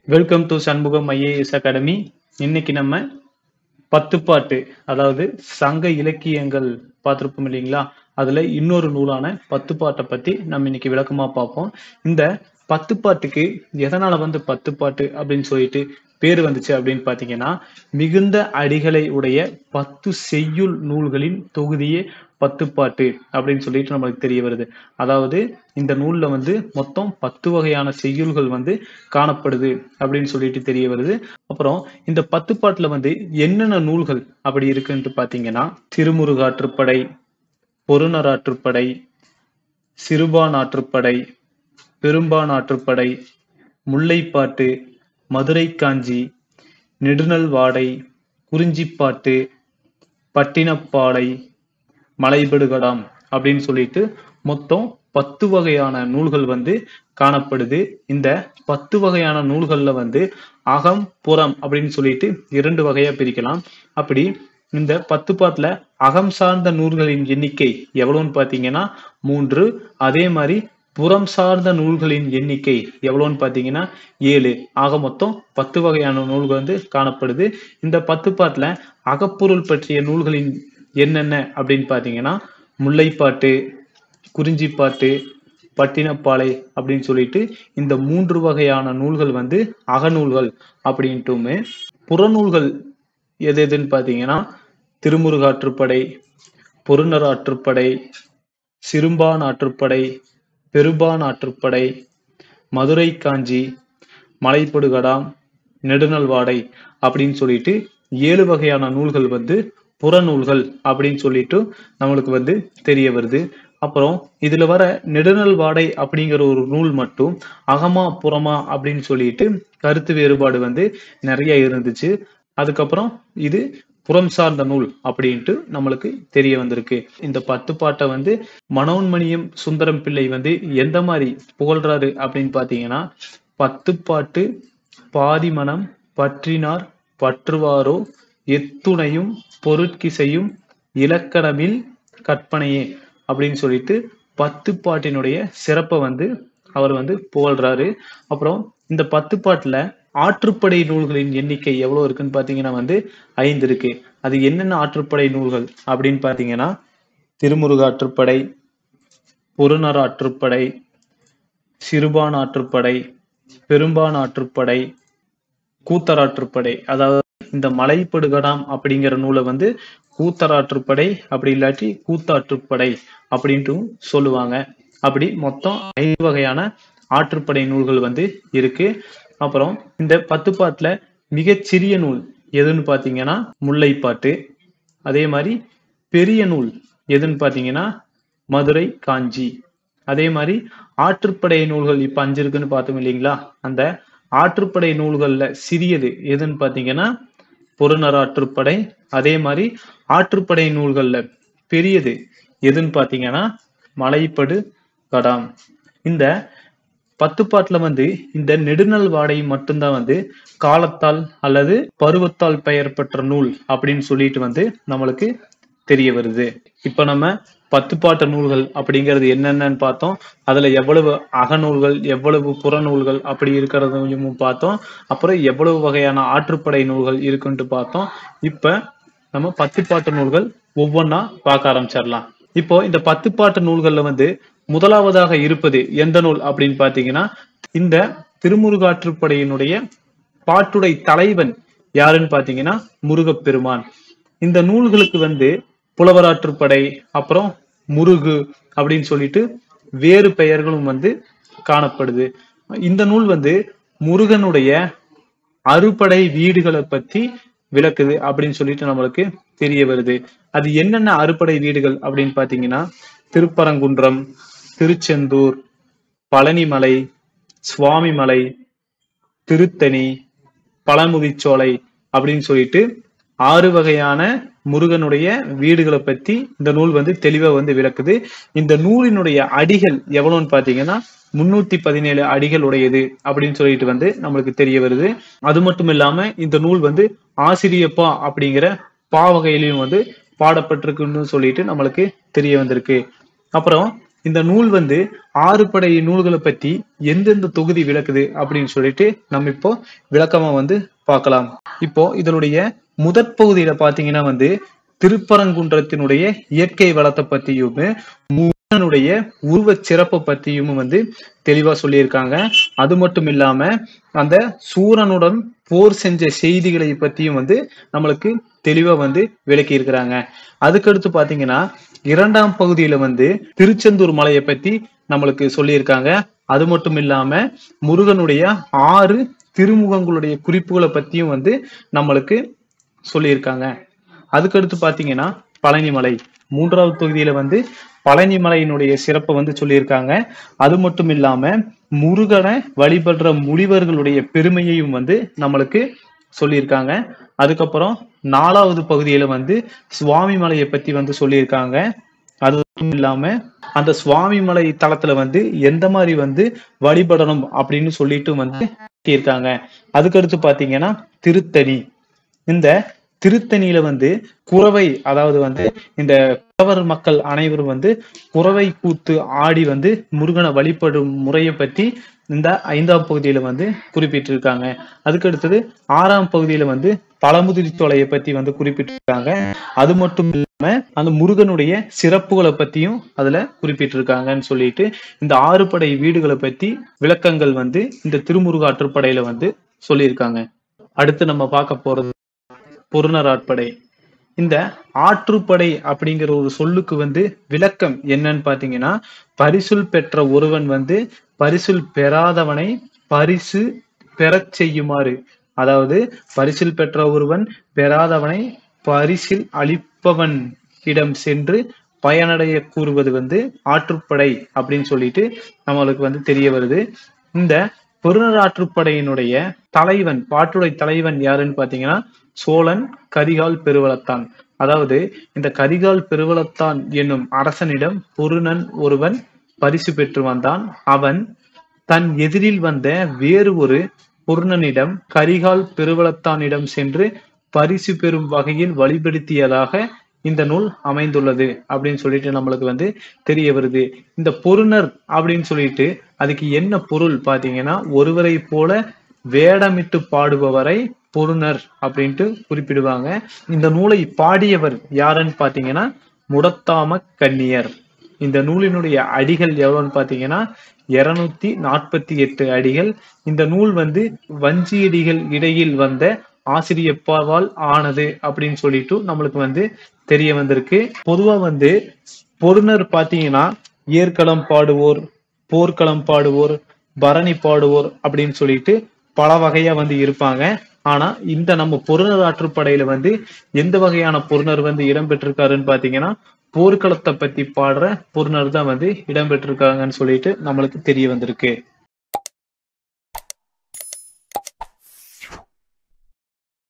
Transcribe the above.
welcome to Shanmugam IAS academy இன்னைக்கு நம்ம பத்து பாட்டு அதாவது சங்க இலக்கியங்கள் பார்த்திருப்போம் இல்லைங்களா அதுல இன்னொரு நூலான பத்து பாட்டை பத்தி நம்ம இன்னைக்கு விளக்கமா பார்ப்போம் இந்த பத்து பாட்டுக்கு எதனால வந்து பத்து பாட்டு அப்படின்னு சொல்லிட்டு பேர் வந்துச்சு அப்படின்னு பாத்தீங்கன்னா மிகுந்த அடிகளை உடைய பத்து செய்யுள் நூல்களின் தொகுதியே பத்து பாட்டு அப்படின்னு சொல்லிட்டு நம்மளுக்கு தெரிய வருது அதாவது இந்த நூல்ல வந்து மொத்தம் பத்து வகையான செய்யுள்கள் வந்து காணப்படுது அப்படின்னு சொல்லிட்டு தெரிய வருது அப்புறம் இந்த பத்து பாட்டுல வந்து என்னென்ன நூல்கள் அப்படி இருக்குன்ட்டு பாத்தீங்கன்னா திருமுருகாற்றுப்படை பொருணராற்றுப்படை சிறுபானாற்றுப்படை பெரும்பானாற்றுப்படை முல்லைப்பாட்டு மதுரை காஞ்சி நெடுநல்வாடை குறிஞ்சிப்பாட்டு பட்டினப்பாலை மலைபடுகடாம் அப்படின்னு சொல்லிட்டு மொத்தம் பத்து வகையான நூல்கள் வந்து காணப்படுது இந்த பத்து வகையான நூல்கள்ல வந்து அகம் புறம் அப்படின்னு சொல்லிட்டு இரண்டு வகையா பிரிக்கலாம் அப்படி இந்த பத்து பாட்டுல அகம் சார்ந்த நூல்களின் எண்ணிக்கை எவ்வளவுன்னு பாத்தீங்கன்னா மூன்று அதே மாதிரி புறம் சார்ந்த நூல்களின் எண்ணிக்கை எவ்வளோன்னு பார்த்தீங்கன்னா ஏழு ஆக மொத்தம் பத்து வகையான நூல்கள் வந்து காணப்படுது இந்த பத்து பாட்டுல அகப்பொருள் பற்றிய நூல்களின் என்னென்ன அப்படின்னு பார்த்தீங்கன்னா முல்லைப்பாட்டு குறிஞ்சிப்பாட்டு பட்டினப்பாலை அப்படின்னு சொல்லிட்டு இந்த மூன்று வகையான நூல்கள் வந்து அகநூல்கள் அப்படின்ட்டுமே புறநூல்கள் எது எதுன்னு பார்த்தீங்கன்னா திருமுருகாற்றுப்படை பொருணர் ஆற்றுப்படை சிறுபான் ஆற்றுப்படை பெருபான் ஆற்றுப்படை மதுரை காஞ்சி மலைப்படுகடாம் நெடுநல்வாடை அப்படின்னு சொல்லிட்டு ஏழு வகையான நூல்கள் வந்து புறநூல்கள் அப்படின்னு சொல்லிட்டு நம்மளுக்கு வந்து தெரிய வருது அப்புறம் இதுல வர நெடுநல்வாடை அப்படிங்கிற ஒரு நூல் மட்டும் அகமா புறமா அப்படின்னு சொல்லிட்டு கருத்து வேறுபாடு வந்து நிறைய இருந்துச்சு அதுக்கப்புறம் இது புறம் சார்ந்த நூல் அப்படின்ட்டு நம்மளுக்கு தெரிய வந்திருக்கு இந்த பத்து பாட்டை வந்து மனோன்மணியம் சுந்தரம் பிள்ளை வந்து எந்த மாதிரி புகழ்றாரு அப்படின்னு பாத்தீங்கன்னா பத்து பாட்டு பாதி மனம் பற்றினார் பற்றுவாரோ எத்துணையும் பொருட்கிசையும் இலக்கணமில் கற்பனையே அப்படின்னு சொல்லிட்டு பத்து பாட்டினுடைய சிறப்பை வந்து அவர் வந்து புகழ்றாரு அப்புறம் இந்த பத்து பாட்டுல ஆற்றுப்படை நூல்களின் எண்ணிக்கை எவ்வளவு இருக்குன்னு பாத்தீங்கன்னா வந்து ஐந்து இருக்கு அது என்னென்ன ஆற்றுப்படை நூல்கள் அப்படின்னு பாத்தீங்கன்னா திருமுருகாற்றுப்படை பொருணர் ஆற்றுப்படை சிறுபான் ஆற்றுப்படை பெரும்பான் ஆற்றுப்படை கூத்தராற்றுப்படை அதாவது இந்த மலைப்படுகடாம் அப்படிங்கிற நூலை வந்து கூத்தராற்றுப்படை அப்படி இல்லாட்டி கூத்தாற்றுப்படை அப்படின்ட்டு சொல்லுவாங்க அப்படி மொத்தம் ஐந்து வகையான ஆற்றுப்படை நூல்கள் வந்து இருக்கு அப்புறம் இந்த பத்து பாட்டுல மிகச்சிறிய நூல் எதுன்னு பாத்தீங்கன்னா முல்லைப்பாட்டு அதே மாதிரி பெரிய நூல் எதுன்னு பாத்தீங்கன்னா மதுரை காஞ்சி அதே மாதிரி ஆற்றுப்படை நூல்கள் இப்ப அஞ்சு இருக்குன்னு பார்த்தோம் இல்லைங்களா அந்த ஆற்றுப்படை நூல்கள்ல சிறியது எதுன்னு பாத்தீங்கன்னா புறநர் ஆற்றுப்படை அதே மாதிரி ஆற்றுப்படை நூல்கள்ல பெரியது எதுன்னு பாத்தீங்கன்னா மலைப்படு கடாம் இந்த பத்து பாட்டுல வந்து இந்த நெடுநல் வாடை மட்டும்தான் வந்து காலத்தால் அல்லது பருவத்தால் பெயர் பெற்ற நூல் அப்படின்னு சொல்லிட்டு வந்து நம்மளுக்கு தெரிய வருது இப்ப நம்ம பத்து பாட்டு நூல்கள் அப்படிங்கிறது என்னென்னு பார்த்தோம் அதுல எவ்வளவு அகநூல்கள் எவ்வளவு புறநூல்கள் அப்படி இருக்கிறதையும் பார்த்தோம் அப்புறம் எவ்வளவு வகையான ஆற்றுப்படை நூல்கள் இருக்குன்ட்டு பார்த்தோம் இப்ப நம்ம பத்து பாட்டு நூல்கள் ஒவ்வொன்றா பார்க்க ஆரம்பிச்சிடலாம் இப்போ இந்த பத்து பாட்டு நூல்கள்ல வந்து முதலாவதாக இருப்பது எந்த நூல் அப்படின்னு பாத்தீங்கன்னா இந்த திருமுருகாற்றுப்படையினுடைய பாட்டுடை தலைவன் யாருன்னு பாத்தீங்கன்னா முருகப்பெருமான் இந்த நூல்களுக்கு வந்து புலவராற்றுப்படை அப்புறம் முருகு அப்படின்னு சொல்லிட்டு வேறு பெயர்களும் வந்து காணப்படுது இந்த நூல் வந்து முருகனுடைய அறுபடை வீடுகளை பத்தி விளக்குது அப்படின்னு சொல்லிட்டு நம்மளுக்கு தெரிய வருது அது என்னென்ன அறுபடை வீடுகள் அப்படின்னு பாத்தீங்கன்னா திருப்பரங்குன்றம் திருச்செந்தூர் பழனிமலை சுவாமிமலை திருத்தணி பழமுதிச்சோலை அப்படின்னு சொல்லிட்டு ஆறு வகையான முருகனுடைய வீடுகளை பத்தி இந்த நூல் வந்து தெளிவா வந்து விளக்குது இந்த நூலினுடைய அடிகள் எவ்வளவுன்னு பாத்தீங்கன்னா முன்னூத்தி பதினேழு அடிகள் உடையது அப்படின்னு சொல்லிட்டு வந்து நம்மளுக்கு தெரிய வருது அது மட்டும் இல்லாம இந்த நூல் வந்து ஆசிரியப்பா அப்படிங்கிற பாவகையிலையும் வந்து பாடப்பட்டிருக்குன்னு சொல்லிட்டு நம்மளுக்கு தெரிய வந்திருக்கு அப்புறம் இந்த நூல் வந்து ஆறு படை நூல்களை பத்தி எந்தெந்த தொகுதி விளக்குது அப்படின்னு சொல்லிட்டு நம்ம இப்போ விளக்கமா வந்து பார்க்கலாம் இப்போ இதனுடைய முதற் பகுதியில பாத்தீங்கன்னா வந்து திருப்பரங்குன்றத்தினுடைய இயற்கை வளத்தை பத்தியும் முருகனுடைய உருவ சிறப்பை பத்தியும் வந்து தெளிவா சொல்லியிருக்காங்க அது மட்டும் இல்லாம அந்த சூரனுடன் போர் செஞ்ச செய்திகளை பத்தியும் வந்து நம்மளுக்கு தெளிவா வந்து விளக்கி இருக்கிறாங்க அதுக்கடுத்து பாத்தீங்கன்னா இரண்டாம் பகுதியில வந்து திருச்செந்தூர் மலையை பத்தி நம்மளுக்கு சொல்லியிருக்காங்க அது மட்டும் இல்லாம முருகனுடைய ஆறு திருமுகங்களுடைய குறிப்புகளை பத்தியும் வந்து நம்மளுக்கு சொல்லியிருக்காங்க அதுக்கடுத்து பாத்தீங்கன்னா பழனிமலை மூன்றாவது தொகுதியில வந்து பழனிமலையினுடைய சிறப்பை வந்து சொல்லியிருக்காங்க அது மட்டும் இல்லாம முருகனை வழிபடுற முனிவர்களுடைய பெருமையையும் வந்து நம்மளுக்கு சொல்லியிருக்காங்க அதுக்கப்புறம் நாலாவது பகுதியில வந்து சுவாமி மலையை பத்தி வந்து சொல்லியிருக்காங்க அது மட்டும் இல்லாம அந்த சுவாமி மலை தளத்துல வந்து எந்த மாதிரி வந்து வழிபடணும் அப்படின்னு சொல்லிட்டு வந்து இருக்காங்க அதுக்கடுத்து பாத்தீங்கன்னா திருத்தணி இந்த திருத்தணியில வந்து குறவை அதாவது வந்து இந்த குறவர் மக்கள் அனைவரும் வந்து குறவை கூத்து ஆடி வந்து முருகனை வழிபடும் முறையை பத்தி இந்த ஐந்தாம் பகுதியில வந்து குறிப்பிட்டிருக்காங்க அதுக்கு அடுத்தது ஆறாம் பகுதியில வந்து பழமுதிரி தொலையை பத்தி வந்து குறிப்பிட்டிருக்காங்க அது மட்டும் இல்லாம அந்த முருகனுடைய சிறப்புகளை பத்தியும் அதுல குறிப்பிட்டிருக்காங்கன்னு சொல்லிட்டு இந்த ஆறு படை வீடுகளை பத்தி விளக்கங்கள் வந்து இந்த திருமுருகாற்றுப்படையில வந்து சொல்லியிருக்காங்க அடுத்து நம்ம பார்க்க போறது பொருணராட்படை இந்த ஆற்றுப்படை அப்படிங்கிற ஒரு சொல்லுக்கு வந்து விளக்கம் என்னன்னு பாத்தீங்கன்னா பரிசுல் பெற்ற ஒருவன் வந்து பரிசுல் பெறாதவனை பரிசு பெறச் செய்யுமாறு அதாவது பரிசில் பெற்ற ஒருவன் பெறாதவனை பரிசில் அளிப்பவன் இடம் சென்று பயனடைய கூறுவது வந்து ஆற்றுப்படை அப்படின்னு சொல்லிட்டு நம்மளுக்கு வந்து தெரிய வருது இந்த பொருணராற்றுப்படையினுடைய தலைவன் பாட்டுடை தலைவன் யாருன்னு பாத்தீங்கன்னா சோழன் கரிகால் பெருவளத்தான் அதாவது இந்த கரிகால் பெருவளத்தான் என்னும் அரசனிடம் பொருணன் ஒருவன் பரிசு பெற்று வந்தான் அவன் தன் எதிரில் வந்த வேறு ஒரு பொருணனிடம் கரிகால் பெருவளத்தானிடம் சென்று பரிசு பெறும் வகையில் வழிபடுத்தியதாக இந்த நூல் அமைந்துள்ளது அப்படின்னு சொல்லிட்டு நம்மளுக்கு வந்து தெரிய வருது இந்த பொருணர் அப்படின்னு சொல்லிட்டு அதுக்கு என்ன பொருள் பாத்தீங்கன்னா ஒருவரை போல வேடமிட்டு பாடுபவரை பொருணர் அப்படின்ட்டு குறிப்பிடுவாங்க இந்த நூலை பாடியவர் யாருன்னு பாத்தீங்கன்னா முடத்தாம கன்னியர் இந்த நூலினுடைய அடிகள் எவ்வளவுன்னு பாத்தீங்கன்னா இருநூத்தி நாற்பத்தி எட்டு அடிகள் இந்த நூல் வந்து வஞ்சியடிகள் இடையில் வந்த ஆசிரியப்பாவால் ஆனது அப்படின்னு சொல்லிட்டு நம்மளுக்கு வந்து தெரிய வந்திருக்கு பொதுவா வந்து பொருணர் பாத்தீங்கன்னா ஏற்களம் பாடுவோர் போர்க்களம் பாடுவோர் பரணி பாடுவோர் அப்படின்னு சொல்லிட்டு பல வகையா வந்து இருப்பாங்க ஆனா இந்த நம்ம பொருணர் ஆற்றுப்படையில வந்து எந்த வகையான பொருணர் வந்து இடம்பெற்றிருக்காருன்னு பாத்தீங்கன்னா போர்க்களத்தை பத்தி பாடுற பொருணர் தான் வந்து இடம்பெற்றிருக்காங்கன்னு சொல்லிட்டு நம்மளுக்கு தெரிய வந்திருக்கு